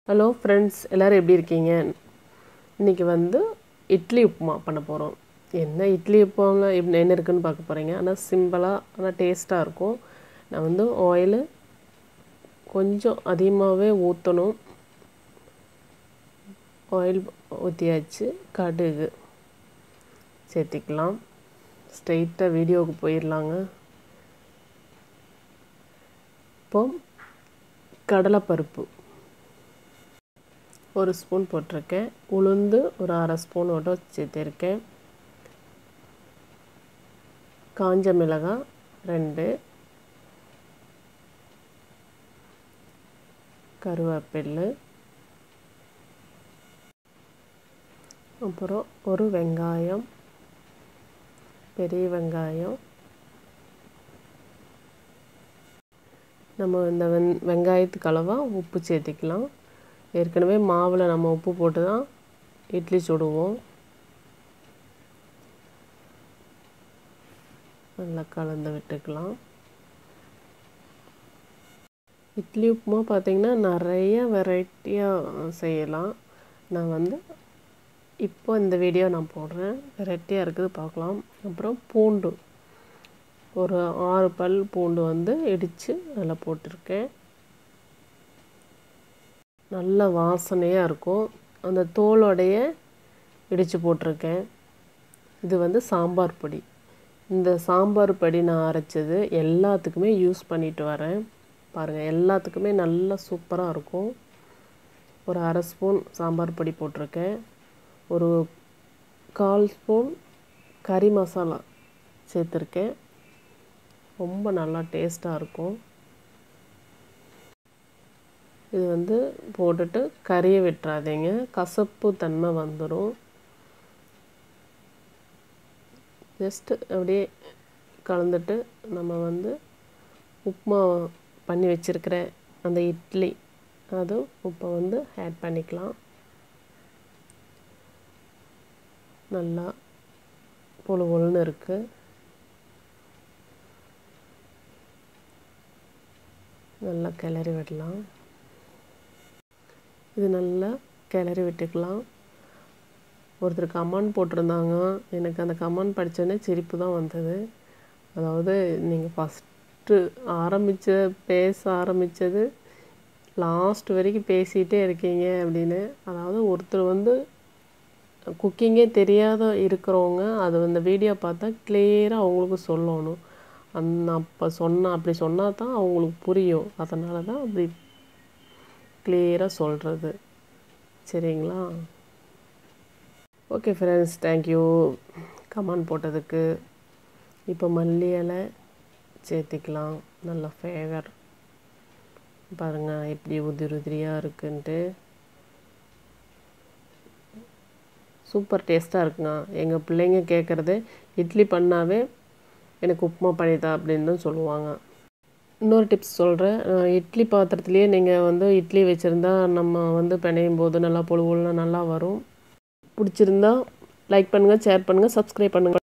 hello friends எல்லோரும் எப்படி இருக்கீங்க இன்றைக்கி வந்து இட்லி உப்புமா பண்ண போகிறோம் என்ன இட்லி உப்புமாவில் எப்படி என்ன இருக்குன்னு பார்க்க போகிறீங்க ஆனால் சிம்பிளாக ஆனால் டேஸ்ட்டாக இருக்கும் நான் வந்து ஆயிலு கொஞ்சம் அதிகமாகவே ஊற்றணும் ஆயில் ஊற்றியாச்சு கடுகு சேர்த்திக்கலாம் ஸ்ட்ரெயிட்டாக வீடியோவுக்கு போயிடலாங்க இப்போ கடலைப்பருப்பு ஒரு ஸ்பூன் போட்டிருக்கேன் உளுந்து ஒரு அரை ஸ்பூன் மட்டும் சேர்த்திருக்கேன் காஞ்ச மிளகாய் ரெண்டு கருவேப்பிலை அப்புறம் ஒரு வெங்காயம் பெரிய வெங்காயம் நம்ம இந்த வெங் வெங்காயத்துக்கு அளவாக உப்பு சேர்த்திக்கலாம் ஏற்கனவே மாவில் நம்ம உப்பு போட்டு தான் இட்லி சுடுவோம் நல்லா கலந்து விட்டுக்கலாம் இட்லி உப்புமா பார்த்திங்கன்னா நிறைய வெரைட்டியாக செய்யலாம் நான் வந்து இப்போ இந்த வீடியோ நான் போடுறேன் வெரைட்டியாக இருக்குது பார்க்கலாம் அப்புறம் பூண்டு ஒரு ஆறு பல் பூண்டு வந்து இடித்து அதில் போட்டிருக்கேன் நல்ல வாசனையாக இருக்கும் அந்த தோலோடைய இடித்து போட்டிருக்கேன் இது வந்து சாம்பார் பொடி இந்த சாம்பார் பொடி நான் அரைச்சது எல்லாத்துக்குமே யூஸ் பண்ணிட்டு வரேன் பாருங்கள் எல்லாத்துக்குமே நல்லா சூப்பராக இருக்கும் ஒரு அரை ஸ்பூன் சாம்பார் பொடி போட்டிருக்கேன் ஒரு கால் ஸ்பூன் கறி மசாலா சேர்த்துருக்கேன் ரொம்ப நல்லா டேஸ்ட்டாக இருக்கும் இது வந்து போட்டுட்டு கறியை விட்டுறாதீங்க கசப்பு தன்மை வந்துடும் ஜஸ்ட்டு அப்படியே கலந்துட்டு நம்ம வந்து உப்புமா பண்ணி வச்சுருக்கிற அந்த இட்லி அதுவும் இப்போ வந்து ஆட் பண்ணிக்கலாம் நல்லா பொழு பொழுன்னு இருக்குது நல்லா கிளறி விடலாம் இது நல்லா கிளறி விட்டுக்கலாம் ஒருத்தர் கமெண்ட் போட்டிருந்தாங்க எனக்கு அந்த கமெண்ட் படித்தோடனே சிரிப்பு தான் வந்தது அதாவது நீங்கள் ஃபஸ்ட்டு ஆரம்பித்த பேச ஆரம்பித்தது லாஸ்ட் வரைக்கும் பேசிகிட்டே இருக்கீங்க அப்படின்னு அதாவது ஒருத்தர் வந்து குக்கிங்கே தெரியாத இருக்கிறவங்க அது அந்த வீடியோ பார்த்தா கிளியராக அவங்களுக்கு சொல்லணும் அந் அப்போ சொன்ன அப்படி சொன்னால் தான் அவங்களுக்கு புரியும் அதனால தான் அப்படி கிளியராக சொல்கிறது சரிங்களா ஓகே ஃப்ரெண்ட்ஸ் தேங்க்யூ கமெண்ட் போட்டதுக்கு இப்போ மல்லி இலை சேர்த்திக்கலாம் நல்ல ஃபேவர் பாருங்கள் எப்படி உதிரி உதிரியாக இருக்குன்ட்டு சூப்பர் டேஸ்ட்டாக இருக்குங்க எங்கள் பிள்ளைங்க கேட்குறது இட்லி பண்ணாவே எனக்கு உப்புமா பண்ணித்தா அப்படின்னு தான் சொல்லுவாங்க இன்னொரு டிப்ஸ் சொல்கிறேன் இட்லி பாத்திரத்துலேயே நீங்கள் வந்து இட்லி வச்சுருந்தா நம்ம வந்து பிணையும் போது நல்லா பொழுவுலாம் நல்லா வரும் பிடிச்சிருந்தா லைக் பண்ணுங்கள் ஷேர் பண்ணுங்கள் சப்ஸ்கிரைப் பண்ணுங்கள்